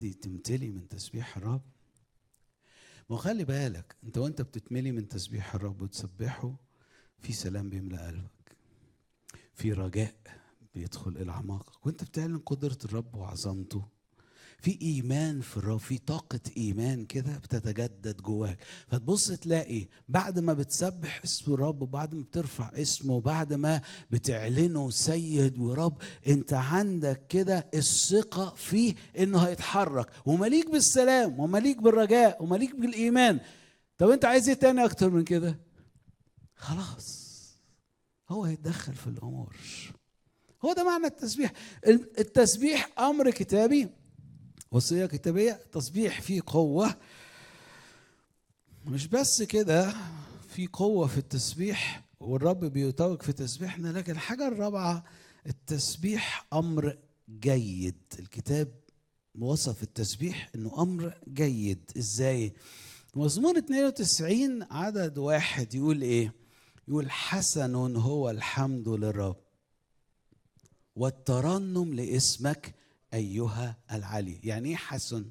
دي تمتلي من تسبيح الرب ما هو خلي بالك انت وانت بتتملي من تسبيح الرب وتسبحه في سلام بيملى قلبك في رجاء بيدخل الى اعماقك وانت بتعلن قدره الرب وعظمته في ايمان في الرب في طاقه ايمان كده بتتجدد جواك فتبص تلاقي بعد ما بتسبح اسم الرب وبعد ما بترفع اسمه وبعد ما بتعلنه سيد ورب انت عندك كده الثقه فيه انه هيتحرك ومليك بالسلام ومليك بالرجاء ومليك بالايمان طب انت عايز ايه تاني اكتر من كده خلاص هو هيتدخل في الامور هو ده معنى التسبيح التسبيح امر كتابي وصيه كتابيه تسبيح فيه قوه مش بس كده في قوه في التسبيح والرب بيتوج في تسبيحنا لكن الحاجه الرابعه التسبيح امر جيد الكتاب وصف التسبيح انه امر جيد ازاي مزمور 92 عدد واحد يقول ايه يقول حسن هو الحمد للرب والترنم لاسمك ايها العلي يعني ايه حسن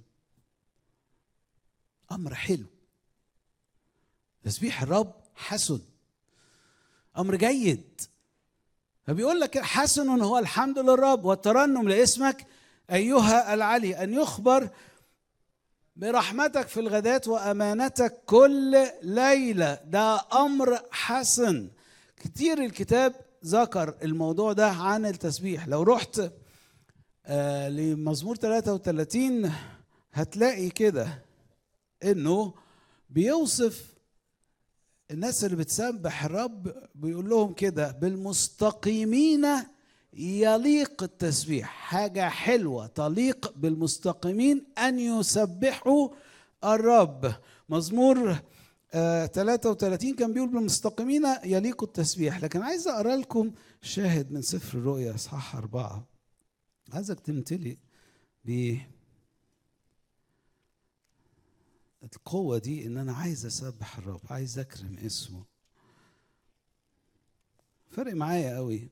امر حلو تسبيح الرب حسن امر جيد فبيقول لك حسن هو الحمد للرب والترنم لاسمك ايها العلي ان يخبر برحمتك في الغداة وامانتك كل ليله ده امر حسن كتير الكتاب ذكر الموضوع ده عن التسبيح لو رحت آه لمزمور 33 هتلاقي كده انه بيوصف الناس اللي بتسبح الرب بيقول لهم كده بالمستقيمين يليق التسبيح حاجة حلوة تليق بالمستقيمين أن يسبحوا الرب مزمور آه 33 كان بيقول بالمستقيمين يليق التسبيح لكن عايز أقرأ لكم شاهد من سفر الرؤيا إصحاح أربعة عايزك تمتلي ب القوة دي إن أنا عايز أسبح الرب عايز أكرم اسمه فرق معايا قوي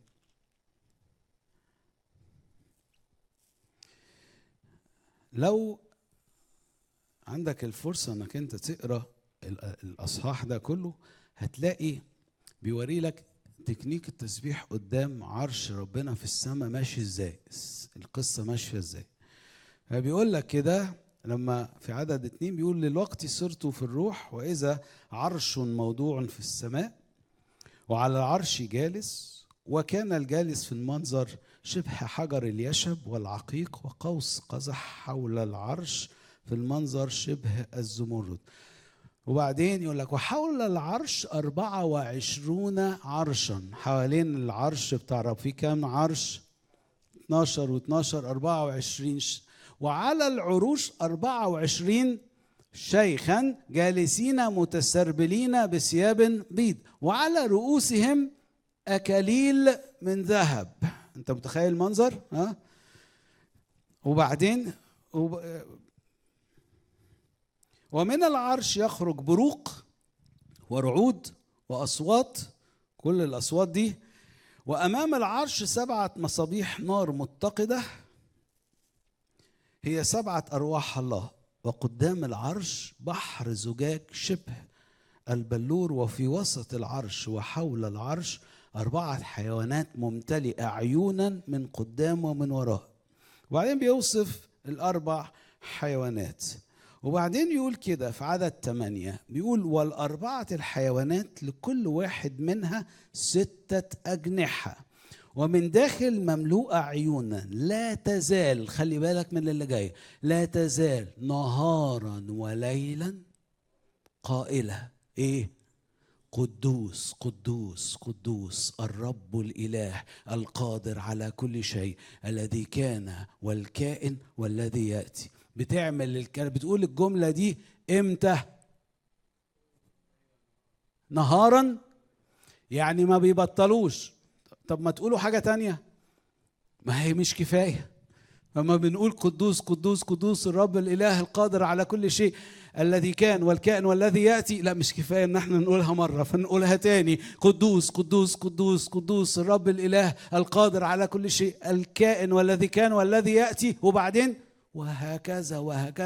لو عندك الفرصة انك انت تقرا الاصحاح ده كله هتلاقي بيوري لك تكنيك التسبيح قدام عرش ربنا في السماء ماشي ازاي القصة ماشية ازاي فبيقول لك كده لما في عدد اتنين بيقول للوقت صرت في الروح وإذا عرش موضوع في السماء وعلى العرش جالس وكان الجالس في المنظر شبه حجر اليشب والعقيق وقوس قزح حول العرش في المنظر شبه الزمرد وبعدين يقول لك وحول العرش أربعة وعشرون عرشا حوالين العرش بتاع رب في كام عرش 12 و12 24 وعلى العروش 24 شيخا جالسين متسربلين بثياب بيض وعلى رؤوسهم أكاليل من ذهب انت متخيل المنظر ها وبعدين وب... ومن العرش يخرج بروق ورعود واصوات كل الاصوات دي وامام العرش سبعه مصابيح نار متقده هي سبعه ارواح الله وقدام العرش بحر زجاج شبه البلور وفي وسط العرش وحول العرش أربعة حيوانات ممتلئة عيونا من قدام ومن وراء وبعدين بيوصف الأربع حيوانات وبعدين يقول كده في عدد ثمانية بيقول والأربعة الحيوانات لكل واحد منها ستة أجنحة ومن داخل مملوءة عيونا لا تزال خلي بالك من اللي جاي لا تزال نهارا وليلا قائلة ايه قدوس قدوس قدوس الرب الاله القادر على كل شيء الذي كان والكائن والذي ياتي بتعمل الكلام بتقول الجمله دي امتى نهارا يعني ما بيبطلوش طب ما تقولوا حاجه تانية ما هي مش كفايه لما بنقول قدوس قدوس قدوس الرب الاله القادر على كل شيء الذي كان والكائن والذي ياتي لا مش كفايه ان احنا نقولها مره فنقولها تاني قدوس قدوس قدوس قدوس الرب الاله القادر على كل شيء الكائن والذي كان والذي ياتي وبعدين وهكذا وهكذا